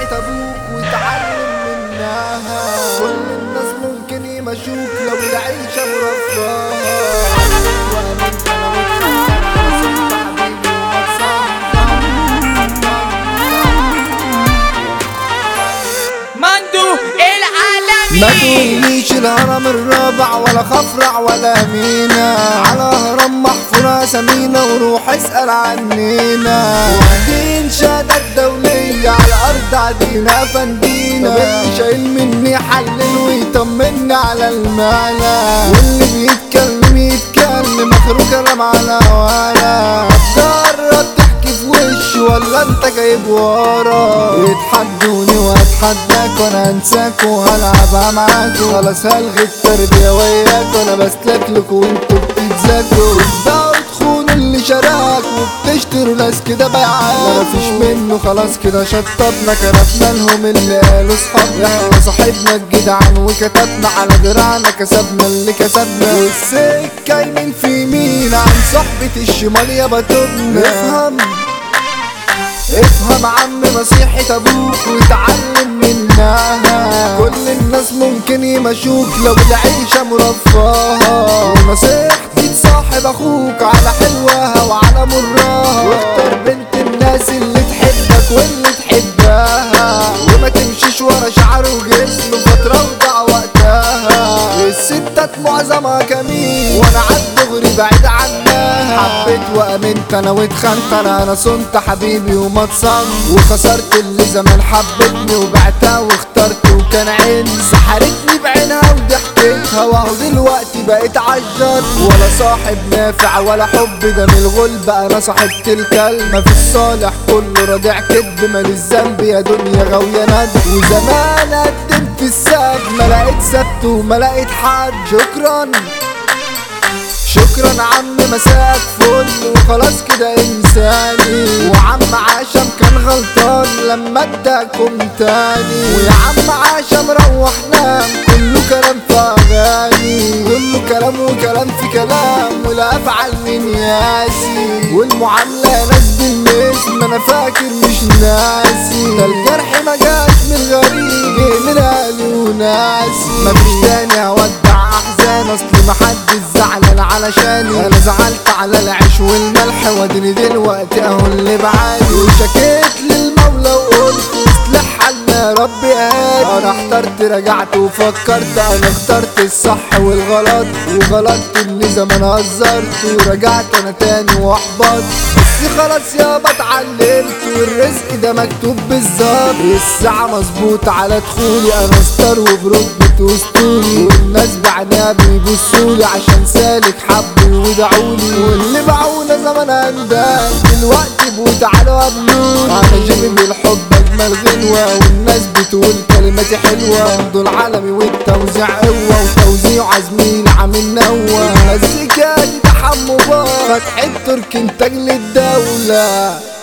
ابوك وتعلم منها كل الناس ممكن يمشوك لو العيشة مرفهة وأمنت أنا واتخنت أنا صرت حبيبي مندو ما العالمي تقوليش الهرم الرابع ولا خفرع ولا مينا على هرم محفورة سمينة وروح اسأل عنينا واخدين شهادة دولية على الأرض عدينا فندينا طب اللي شايل مني حلل ويطمني على المعنى واللي بيتكلم يتكلم اخره كلام على ولا جرب تحكي في وشي ولا انت جايب ورا يتحدوني واتحداك وانا انساك وهلعبها معاكوا خلاص هلغي التربية وياك وانا بسلك وانتوا بتتذاكروا تبدأوا تخونوا اللي شراك وبتشتروا ناس كده بيعات لا مفيش منه خلاص كده شطبنا كرفنا لهم اللي قالوا صحابنا احنا صاحبنا الجدعان وكتبنا على دراعنا كسبنا اللي كسبنا والسكة يمين في يمين عن صحبة الشمال يا بتبنا افهم افهم عم نصيحة ابوك وتعلم منها كل الناس ممكن يمشوك لو العيشة مرفهة ونصيحتي تصاحب اخوك على حلوها وعلى مرها واختار بنت الناس اللي تحبك واللي تحبها وما تمشيش ورا شعر وجسم فترة وضع وقتها الستات معظمها كمين وانا عالدغري بعيد عنها حبيت وامنت انا واتخنت انا انا صنت حبيبي وما اتصنت وخسرت اللي زمان حبتني وبعتها واخترت وكان عين سحرتني بعينها وضحكتها واهو دلوقتي بقيت عجر ولا صاحب نافع ولا حب ده من الغلب انا صاحبت الكلمة في الصالح كله رادع كدب مال الذنب يا دنيا غاوية ندب وزمان قدمت السب ما لقيت سبت وما لقيت حد شكرا شكرا عم مساك فل وخلاص كده انساني وعم عاشم كان غلطان لما اداكم تاني ويا عم عاشم روح نام كله كلام في اغاني كله كلام وكلام في كلام ولا افعل من ياسي والمعاملة ناس بالمثل ما انا فاكر مش ناسي ده الجرح ما جاش من غريب جه من اهلي وناسي مفيش تاني هودع احزان اصل محدش زعلان علشاني انا زعلت على العيش والملح واديني دلوقتي اهو اللي بعاني وشكيت للمولى وقلت اصلح حالنا يا رب هادي انا احترت رجعت وفكرت انا اخترت الصح والغلط وغلطت اني زمان هزرت ورجعت انا تاني واحبط بس خلاص يابا اتعلمت والرزق ده مكتوب بالظبط الساعة مظبوط على دخولي انا ستار وبرتبة وسطولي والناس بعينيها بيبصولي عشان سالك حبوا ودعولي واللي باعونا زمان هندان دلوقتي بقوا تعالوا قابلوني انا جيمي بالحب اجمل غنوة والناس بتقول كلماتي حلوة دول عالمي والتوزيع قوة وتوزيع زميل عامل نوة المزيكا دي تحمو بار فتح الترك انتاج للدولة